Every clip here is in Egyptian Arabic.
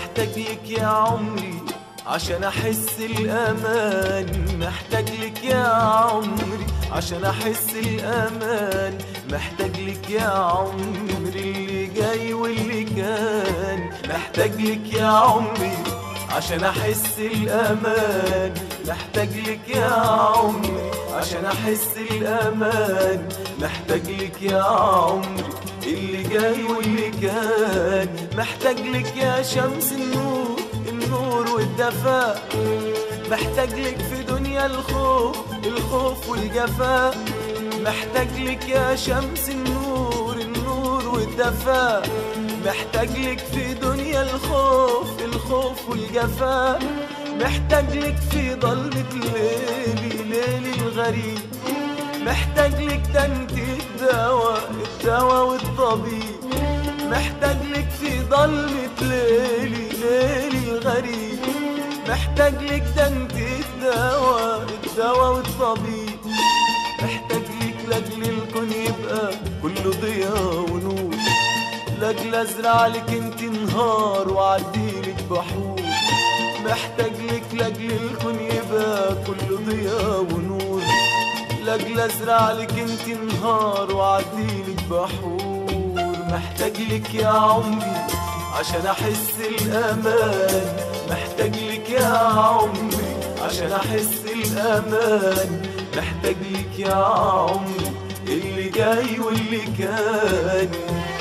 محتاج لك يا عمري عشان احس الامان محتاج لك يا عمري عشان احس الامان محتاج لك يا عمري اللي جاي واللي كان محتاج لك يا عمري عشان احس الامان محتاج لك يا عمري عشان احس الامان محتاج لك يا عمري اللي جاي واللي كان محتاج لك يا شمس النور النور والدفاء محتاج لك في دنيا الخوف الخوف والجفاء محتاج لك يا شمس النور النور والدفاء محتاج لك في دنيا الخوف الخوف والجفاء محتاج لك في ضلمة ليلي ليلي الغريب محتاج لك ده انت الدواء الدواء والطبيب محتاج لك في ضلمة ليلي ليلي الغريب محتاج لك ده انت الدواء الدواء والطبيب محتاج لك لاجل الكون يبقى كله ضياء ونور لاجل ازرع لك انت نهار واعديلك بحور محتاج لك لاجل الكون يبقى كله ضياء ونور لاجل ازرع لك انت نهار واعديلك بحور محتاج لك يا عمري عشان احس الامان محتاج لك يا عمري عشان احس الامان محتاج لك يا عمري اللي جاي واللي كان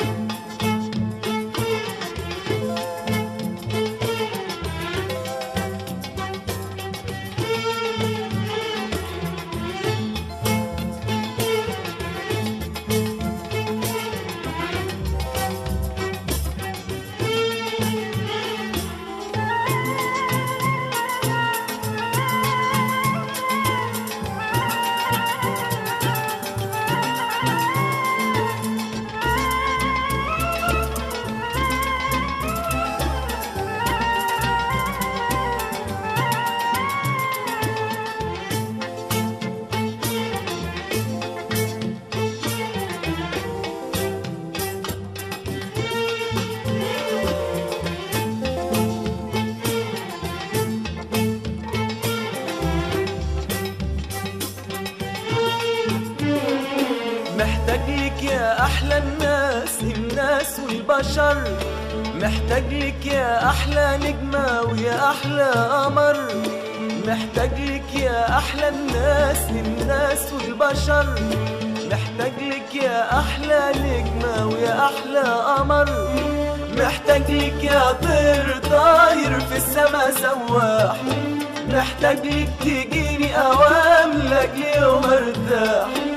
محتاج لك يا احلى الناس الناس والبشر محتاج لك يا احلى نجمه ويا احلى قمر محتاج لك يا احلى الناس الناس والبشر محتاج لك يا احلى نجمه ويا احلى قمر محتاج لك يا طير طاير في السما سواح محتاج لك تجيني اوام لاجل يوم ارتاح